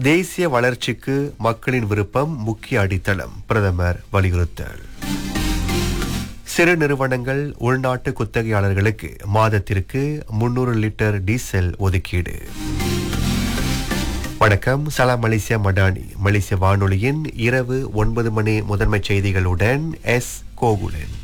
தேசிய வளர்ச்சிக்கு மக்களின் விருப்பம் முக்கிய அடித்தளம் பிரதமர் வலியுறுத்தல் சிறு நிறுவனங்கள் உள்நாட்டு குத்தகையாளர்களுக்கு மாதத்திற்கு முன்னூறு லிட்டர் டீசல் ஒதுக்கீடு வணக்கம் சலாம் மலேசியா மடானி மலேசிய வானொலியின் இரவு ஒன்பது மணி முதன்மை செய்திகளுடன் எஸ் கோகுலன்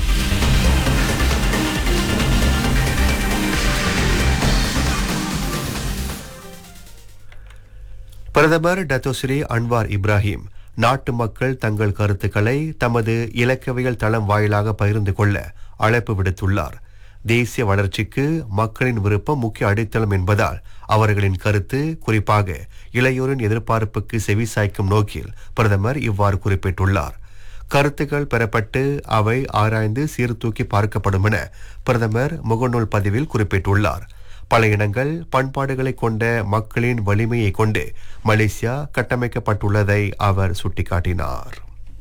பிரதமர் டத்தோஸ்ரீ அன்வார் இப்ராஹிம் நாட்டு மக்கள் தங்கள் கருத்துக்களை தமது இலக்கவியல் தளம் வாயிலாக பகிர்ந்து கொள்ள அழைப்பு விடுத்துள்ளார் தேசிய வளர்ச்சிக்கு மக்களின் விருப்பம் முக்கிய அடித்தளம் என்பதால் அவர்களின் கருத்து குறிப்பாக இளையோரின் எதிர்பார்ப்புக்கு செவிசாய்க்கும் நோக்கில் பிரதமர் இவ்வாறு குறிப்பிட்டுள்ளார் கருத்துக்கள் பெறப்பட்டு அவை ஆராய்ந்து சீர்தூக்கி பார்க்கப்படும் என பிரதமர் முகநூல் பதிவில் குறிப்பிட்டுள்ளார் பல இனங்கள் பண்பாடுகளை கொண்ட மக்களின் வலிமையை கொண்டு மலேசியா கட்டமைக்கப்பட்டுள்ளதை அவர் சுட்டிக்காட்டினார்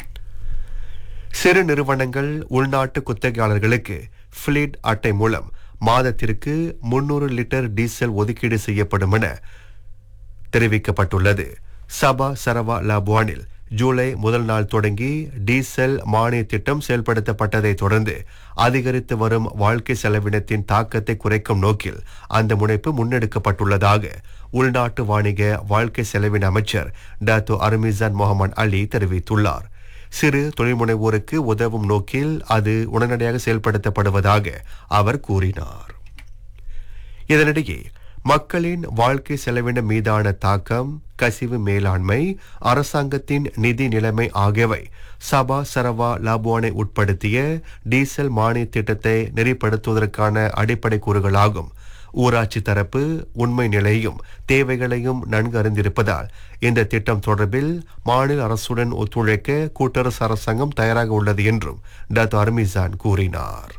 சிறு நிறுவனங்கள் உள்நாட்டு குத்தகையாளர்களுக்கு ஃபிளீட் அட்டை மூலம் மாதத்திற்கு முன்னூறு லிட்டர் டீசல் ஒதுக்கீடு செய்யப்படும் என தெரிவிக்கப்பட்டுள்ளது சபா சரவா லாபுவானில் ஜூலை முதல் நாள் தொடங்கி டீசல் மானிய திட்டம் செயல்படுத்தப்பட்டதை தொடர்ந்து அதிகரித்து வரும் வாழ்க்கை செலவினத்தின் தாக்கத்தை குறைக்கும் நோக்கில் அந்த முனைப்பு முன்னெடுக்கப்பட்டுள்ளதாக உள்நாட்டு வாணிக வாழ்க்கை செலவின அமைச்சர் டாத்தோ அருமிசான் முகமது அலி தெரிவித்துள்ளார் சிறு தொழில்முனைவோருக்கு உதவும் நோக்கில் அது உடனடியாக செயல்படுத்தப்படுவதாக அவர் கூறினார் இதனிடையே மக்களின் வாழ்க்கை செலவினம் மீதான தாக்கம் கசிவு மேலாண்மை அரசாங்கத்தின் நிதி நிலைமை ஆகியவை சபா சரவா லாபுவானை உட்படுத்திய டீசல் மானிய திட்டத்தை நெறிப்படுத்துவதற்கான அடிப்படை கூறுகளாகும் ஊராட்சி தரப்பு உண்மை நிலையும் தேவைகளையும் நன்கு அறிந்திருப்பதால் இந்த திட்டம் தொடர்பில் மாநில அரசுடன் ஒத்துழைக்க கூட்டரசு அரசாங்கம் தயாராக உள்ளது என்றும் டாக்டர் அர்மிசான் கூறினார்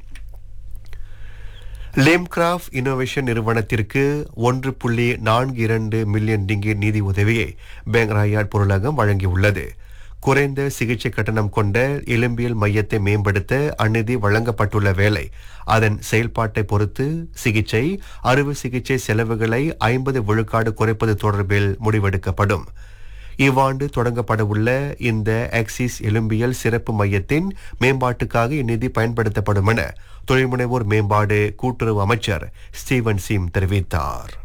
லேம்கிராஃப்ட் இன்னோவேஷன் நிறுவனத்திற்கு ஒன்று புள்ளி நான்கு இரண்டு மில்லியன் டிங்கி நிதி உதவியை பேங்க் ராயாட் பொருளகம் வழங்கியுள்ளது குறைந்த சிகிச்சை கட்டணம் கொண்ட எலும்பியல் மையத்தை மேம்படுத்த அந்நிதி வழங்கப்பட்டுள்ள வேளை அதன் செயல்பாட்டை பொறுத்து சிகிச்சை அறுவை சிகிச்சை செலவுகளை ஐம்பது விழுக்காடு குறைப்பது தொடர்பில் முடிவெடுக்கப்படும் இவ்வாண்டு தொடங்கப்படவுள்ள இந்த ஆக்சிஸ் எலும்பியல் சிறப்பு மையத்தின் மேம்பாட்டுக்காக இந்நிதி பயன்படுத்தப்படும் என தொழில்முனைவோர் மேம்பாடு கூட்டுறவு அமைச்சர் ஸ்டீவன் சிம் தெரிவித்தார்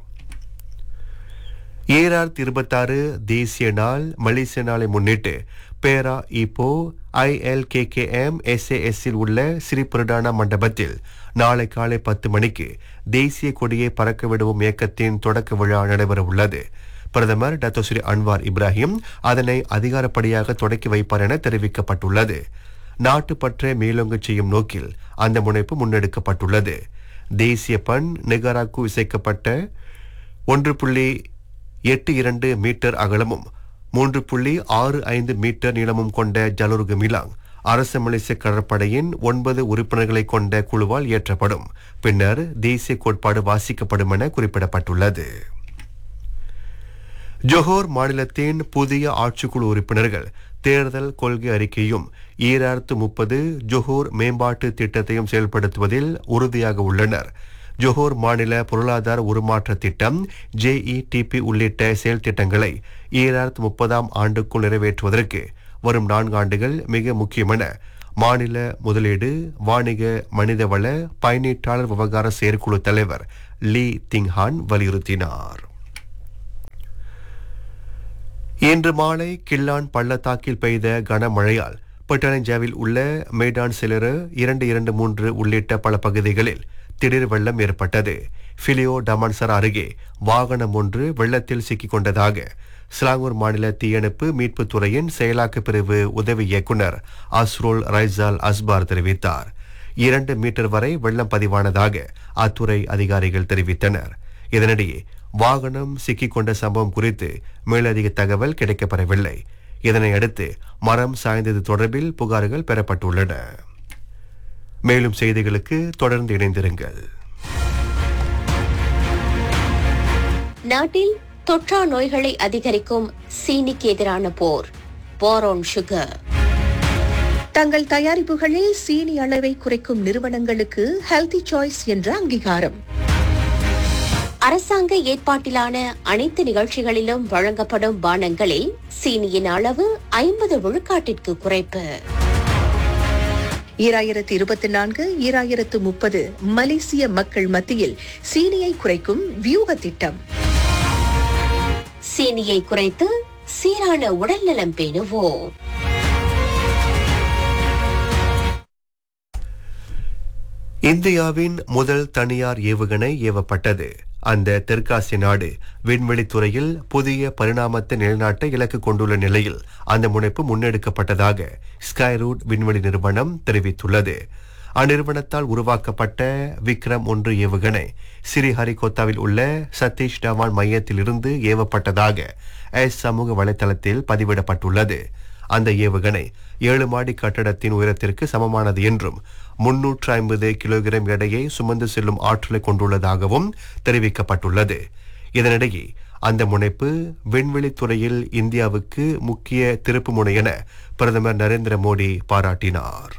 ஏஆர் இருபத்தாறு தேசிய நாள் மலேசிய நாளை முன்னிட்டு பேரா இப்போ ஐஎல்கேகேஎம் எஸ்ஏஎஸ்ஸில் உள்ள ஸ்ரீபுரடானா மண்டபத்தில் நாளை காலை பத்து மணிக்கு தேசிய கொடியை பறக்க விடுவோம் இயக்கத்தின் தொடக்க விழா நடைபெற உள்ளது பிரதமர் டாக்டர் ஸ்ரீ அன்வார் இப்ராஹிம் அதனை அதிகாரப்படியாக தொடக்கி வைப்பார் என தெரிவிக்கப்பட்டுள்ளது நாட்டுப்பற்றை மேலோங்கச் செய்யும் நோக்கில் அந்த முனைப்பு முன்னெடுக்கப்பட்டுள்ளது தேசிய பண் நிகராக்கு இசைக்கப்பட்ட ஒன்று புள்ளி எட்டு இரண்டு மீட்டர் அகலமும் மூன்று புள்ளி ஆறு ஐந்து மீட்டர் நீளமும் கொண்ட ஜலுர்கு மிலாங் அரசு மலேசிய கடற்படையின் ஒன்பது உறுப்பினர்களை கொண்ட குழுவால் இயற்றப்படும் பின்னர் தேசிய கோட்பாடு வாசிக்கப்படும் என குறிப்பிடப்பட்டுள்ளது ஜொஹோர் மாநிலத்தின் புதிய ஆட்சிக்குழு உறுப்பினர்கள் தேர்தல் கொள்கை அறிக்கையும் ஈராயிரத்து முப்பது ஜொஹோர் மேம்பாட்டு திட்டத்தையும் செயல்படுத்துவதில் உறுதியாக உள்ளனர் ஜொஹோர் மாநில பொருளாதார உருமாற்ற திட்டம் ஜேஇடிபி உள்ளிட்ட செயல் திட்டங்களை ஈராயிரத்து முப்பதாம் ஆண்டுக்குள் நிறைவேற்றுவதற்கு வரும் நான்கு ஆண்டுகள் மிக முக்கியமென மாநில முதலீடு வாணிக மனிதவள பயனீட்டாளர் விவகார செயற்குழு தலைவர் லீ திங்ஹான் வலியுறுத்தினார் இன்று மாலை கில்லான் பள்ளத்தாக்கில் பெய்த கனமழையால் பட்டாளஞ்சாவில் உள்ள மேடான் சிலரு இரண்டு இரண்டு மூன்று உள்ளிட்ட பல பகுதிகளில் திடீர் வெள்ளம் ஏற்பட்டது பிலியோ டமான்சர் அருகே வாகனம் ஒன்று வெள்ளத்தில் சிக்கிக் கொண்டதாக சிலாங்கூர் மாநில தீயணைப்பு மீட்புத் துறையின் செயலாக்க பிரிவு உதவி இயக்குனர் அஸ்ரோல் ரைசால் அஸ்பார் தெரிவித்தார் இரண்டு மீட்டர் வரை வெள்ளம் பதிவானதாக அத்துறை அதிகாரிகள் தெரிவித்தனர் இதனிடையே வாகனம் சிக்கிக் கொண்ட சம்பவம் குறித்து மேலதிக தகவல் கிடைக்கப்பெறவில்லை இதனை அடுத்து மரம் சாய்ந்தது தொடர்பில் புகார்கள் பெறப்பட்டுள்ளன மேலும் செய்திகளுக்கு தொடர்ந்து இணைந்திருங்கள் நாட்டில் தொற்றா நோய்களை அதிகரிக்கும் சீனிக்கு எதிரான போர் போரோன் சுகர் தங்கள் தயாரிப்புகளில் சீனி அளவை குறைக்கும் நிறுவனங்களுக்கு ஹெல்தி சாய்ஸ் என்ற அங்கீகாரம் அரசாங்க ஏற்பாட்டிலான அனைத்து நிகழ்ச்சிகளிலும் வழங்கப்படும் பானங்களில் சீனியின் அளவு ஐம்பது விழுக்காட்டிற்கு குறைப்பு ஈராயிரத்து இருபத்தி நான்கு ஈராயிரத்து முப்பது மலேசிய மக்கள் மத்தியில் சீனியை குறைக்கும் வியூக திட்டம் சீனியை குறைத்து சீரான உடல்நலம் பேணுவோம் இந்தியாவின் முதல் தனியார் ஏவுகணை ஏவப்பட்டது அந்த தெற்காசிய நாடு விண்வெளித்துறையில் புதிய பரிணாமத்தை நிலைநாட்ட இலக்கு கொண்டுள்ள நிலையில் அந்த முனைப்பு முன்னெடுக்கப்பட்டதாக ஸ்கைரூட் விண்வெளி நிறுவனம் தெரிவித்துள்ளது அந்நிறுவனத்தால் உருவாக்கப்பட்ட விக்ரம் ஒன்று ஏவுகணை சிறிஹரிகோத்தாவில் உள்ள சதீஷ் டவான் மையத்திலிருந்து ஏவப்பட்டதாக எஸ் சமூக வலைதளத்தில் பதிவிடப்பட்டுள்ளது அந்த ஏவுகணை ஏழு மாடி கட்டடத்தின் உயரத்திற்கு சமமானது என்றும் முன்னூற்று ஐம்பது கிலோகிராம் எடையை சுமந்து செல்லும் ஆற்றலை கொண்டுள்ளதாகவும் தெரிவிக்கப்பட்டுள்ளது இதனிடையே அந்த முனைப்பு விண்வெளி துறையில் இந்தியாவுக்கு முக்கிய திருப்பு முனை என பிரதமர் நரேந்திர மோடி பாராட்டினார்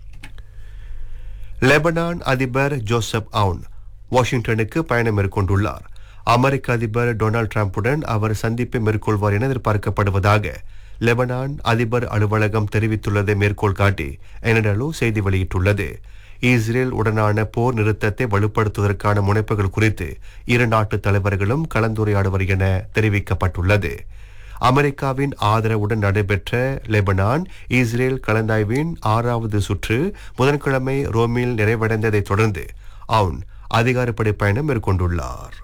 லெபனான் அதிபர் ஜோசப் அவுன் வாஷிங்டனுக்கு பயணம் மேற்கொண்டுள்ளார் அமெரிக்க அதிபர் டொனால்ட் டிரம்புடன் அவர் சந்திப்பை மேற்கொள்வார் என எதிர்பார்க்கப்படுவதாக லெபனான் அதிபர் அலுவலகம் தெரிவித்துள்ளதை மேற்கோள் காட்டி எனடலு செய்தி வெளியிட்டுள்ளது இஸ்ரேல் உடனான போர் நிறுத்தத்தை வலுப்படுத்துவதற்கான முனைப்புகள் குறித்து இரு நாட்டு தலைவர்களும் கலந்துரையாடுவர் என தெரிவிக்கப்பட்டுள்ளது அமெரிக்காவின் ஆதரவுடன் நடைபெற்ற லெபனான் இஸ்ரேல் கலந்தாய்வின் ஆறாவது சுற்று புதன்கிழமை ரோமில் நிறைவடைந்ததைத் தொடர்ந்து அவுன் அதிகாரப்படை பயணம் மேற்கொண்டுள்ளார்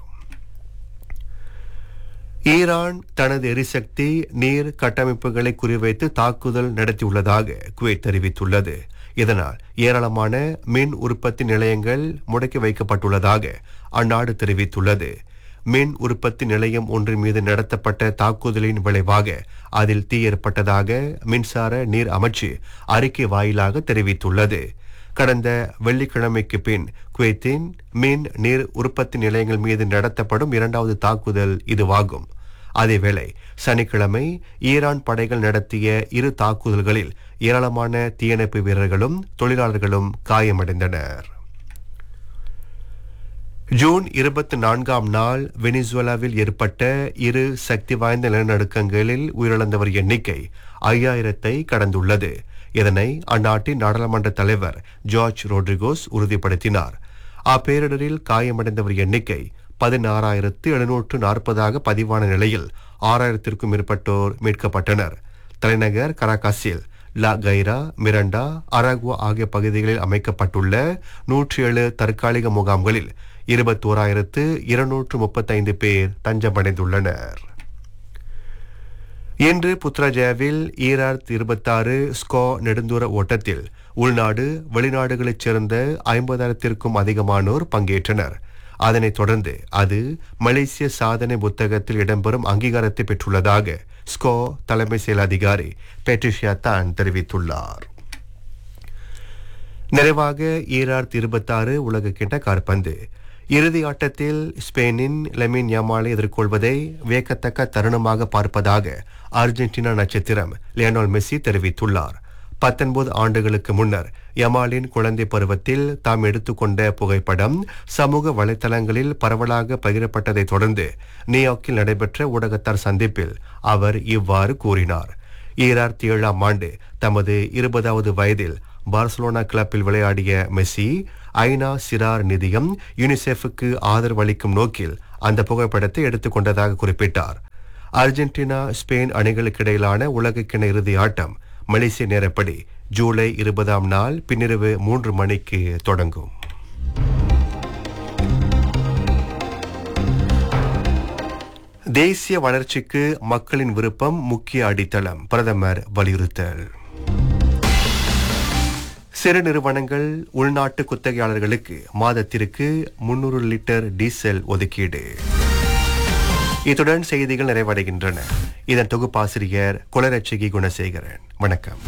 ஈரான் தனது எரிசக்தி நீர் கட்டமைப்புகளை குறிவைத்து தாக்குதல் நடத்தியுள்ளதாக குவைத் தெரிவித்துள்ளது இதனால் ஏராளமான மின் உற்பத்தி நிலையங்கள் முடக்கி வைக்கப்பட்டுள்ளதாக அந்நாடு தெரிவித்துள்ளது மின் உற்பத்தி நிலையம் ஒன்றின் மீது நடத்தப்பட்ட தாக்குதலின் விளைவாக அதில் தீ ஏற்பட்டதாக மின்சார நீர் அமைச்சு அறிக்கை வாயிலாக தெரிவித்துள்ளது கடந்த வெள்ளிக்கிழமைக்கு பின் குவைத்தின் மின் நீர் உற்பத்தி நிலையங்கள் மீது நடத்தப்படும் இரண்டாவது தாக்குதல் இதுவாகும் அதேவேளை சனிக்கிழமை ஈரான் படைகள் நடத்திய இரு தாக்குதல்களில் ஏராளமான தீயணைப்பு வீரர்களும் தொழிலாளர்களும் காயமடைந்தனர் ஜூன் இருபத்தி நான்காம் நாள் வெனிசுவேலாவில் ஏற்பட்ட இரு சக்தி வாய்ந்த நிலநடுக்கங்களில் உயிரிழந்தவர் எண்ணிக்கை ஐயாயிரத்தை கடந்துள்ளது இதனை அந்நாட்டின் நாடாளுமன்ற தலைவர் ஜார்ஜ் ரோட்ரிகோஸ் உறுதிப்படுத்தினார் அப்பேரிடரில் காயமடைந்தவர் எண்ணிக்கை பதினாறாயிரத்து எழுநூற்று நாற்பதாக பதிவான நிலையில் ஆறாயிரத்திற்கும் மேற்பட்டோர் மீட்கப்பட்டனர் தலைநகர் கராகாசில் லா கைரா மிரண்டா அரகுவா ஆகிய பகுதிகளில் அமைக்கப்பட்டுள்ள நூற்றி ஏழு தற்காலிக முகாம்களில் இருபத்தோராயிரத்து இருநூற்று முப்பத்தைந்து பேர் தஞ்சமடைந்துள்ளனர் இன்று புத்ராஜயாவில் ஈராயிரத்தி இருபத்தாறு ஸ்கோ நெடுந்தூர ஓட்டத்தில் உள்நாடு வெளிநாடுகளைச் சேர்ந்த ஐம்பதாயிரத்திற்கும் அதிகமானோர் பங்கேற்றனர் அதனைத் தொடர்ந்து அது மலேசிய சாதனை புத்தகத்தில் இடம்பெறும் அங்கீகாரத்தை பெற்றுள்ளதாக ஸ்கோ தலைமை செயல் அதிகாரி பெட்ரிஷியா தான் தெரிவித்துள்ளார் நிறைவாக ஈராயிரத்தி இருபத்தாறு உலக கிட்ட காற்பந்து இறுதி ஆட்டத்தில் ஸ்பெயினின் லெமின் யமாலை எதிர்கொள்வதை வியக்கத்தக்க தருணமாக பார்ப்பதாக அர்ஜென்டினா நட்சத்திரம் லியோனல் மெஸ்ஸி தெரிவித்துள்ளார் பத்தொன்பது ஆண்டுகளுக்கு முன்னர் யமாலின் குழந்தை பருவத்தில் தாம் எடுத்துக்கொண்ட புகைப்படம் சமூக வலைத்தளங்களில் பரவலாக பகிரப்பட்டதைத் தொடர்ந்து நியூயார்க்கில் நடைபெற்ற ஊடகத்தார் சந்திப்பில் அவர் இவ்வாறு கூறினார் ஈராயிரத்தி ஏழாம் ஆண்டு தமது இருபதாவது வயதில் பார்சலோனா கிளப்பில் விளையாடிய மெஸ்ஸி ஐநா சிறார் நிதியம் யுனிசெஃபுக்கு ஆதரவு அளிக்கும் நோக்கில் அந்த புகைப்படத்தை எடுத்துக்கொண்டதாக குறிப்பிட்டார் அர்ஜென்டினா ஸ்பெயின் அணிகளுக்கிடையிலான உலகக்கிண இறுதி ஆட்டம் மலேசிய நேரப்படி ஜூலை இருபதாம் நாள் பின்னிரவு மூன்று மணிக்கு தொடங்கும் தேசிய வளர்ச்சிக்கு மக்களின் விருப்பம் முக்கிய அடித்தளம் பிரதமர் வலியுறுத்தல் சிறு நிறுவனங்கள் உள்நாட்டு குத்தகையாளர்களுக்கு மாதத்திற்கு முன்னூறு லிட்டர் டீசல் ஒதுக்கீடு இத்துடன் செய்திகள் நிறைவடைகின்றன இதன் தொகுப்பாசிரியர் குலரட்சகி குணசேகரன் வணக்கம்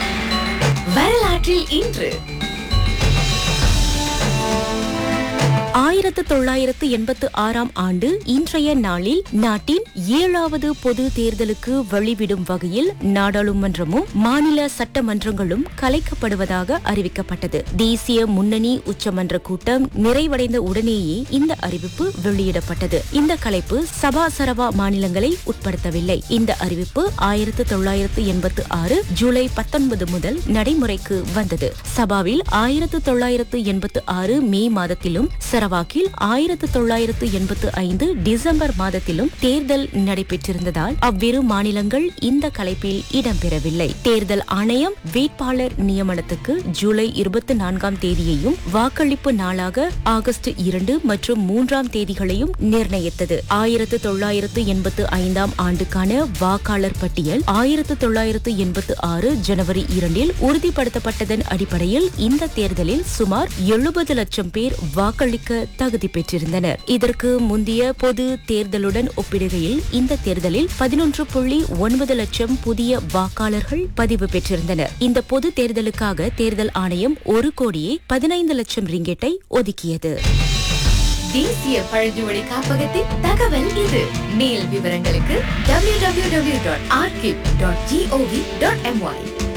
வரலாற்றில் இன்று ஆயிரத்து தொள்ளாயிரத்து எண்பத்து ஆறாம் ஆண்டு இன்றைய நாளில் நாட்டின் ஏழாவது பொது தேர்தலுக்கு வழிவிடும் வகையில் நாடாளுமன்றமும் மாநில சட்டமன்றங்களும் கலைக்கப்படுவதாக அறிவிக்கப்பட்டது தேசிய முன்னணி உச்சமன்ற கூட்டம் நிறைவடைந்த உடனேயே இந்த அறிவிப்பு வெளியிடப்பட்டது இந்த கலைப்பு சபா சரவா மாநிலங்களை உட்படுத்தவில்லை இந்த அறிவிப்பு ஆயிரத்து தொள்ளாயிரத்து எண்பத்து ஆறு ஜூலை பத்தொன்பது முதல் நடைமுறைக்கு வந்தது சபாவில் ஆயிரத்து தொள்ளாயிரத்து எண்பத்து ஆறு மே மாதத்திலும் சரவாக்கில் ஆயிரத்து தொள்ளாயிரத்து எண்பத்து ஐந்து டிசம்பர் மாதத்திலும் தேர்தல் நடைபெற்றிருந்ததால் அவ்விரு மாநிலங்கள் இந்த கலைப்பில் இடம்பெறவில்லை தேர்தல் ஆணையம் வேட்பாளர் நியமனத்துக்கு ஜூலை இருபத்தி நான்காம் தேதியையும் வாக்களிப்பு நாளாக ஆகஸ்ட் இரண்டு மற்றும் மூன்றாம் தேதிகளையும் நிர்ணயித்தது ஆயிரத்து தொள்ளாயிரத்து எண்பத்து ஐந்தாம் ஆண்டுக்கான வாக்காளர் பட்டியல் ஆயிரத்து தொள்ளாயிரத்து எண்பத்து ஆறு ஜனவரி இரண்டில் உறுதிப்படுத்தப்பட்டதன் அடிப்படையில் இந்த தேர்தலில் சுமார் எழுபது லட்சம் பேர் வாக்களிக்க தகுதி பெற்றிருந்தனர் இதற்கு முந்தைய பொது தேர்தலுடன் ஒப்பிடுகையில் இந்த தேர்தலில் பதினொன்று புள்ளி ஒன்பது லட்சம் புதிய வாக்காளர்கள் பதிவு பெற்றிருந்தனர் இந்த பொது தேர்தலுக்காக தேர்தல் ஆணையம் ஒரு கோடியே பதினைந்து லட்சம் ரிங்கெட்டை ஒதுக்கியது தேசிய பழங்குடி காப்பகத்தின் தகவல் இது மேல் விவரங்களுக்கு www.archive.gov.my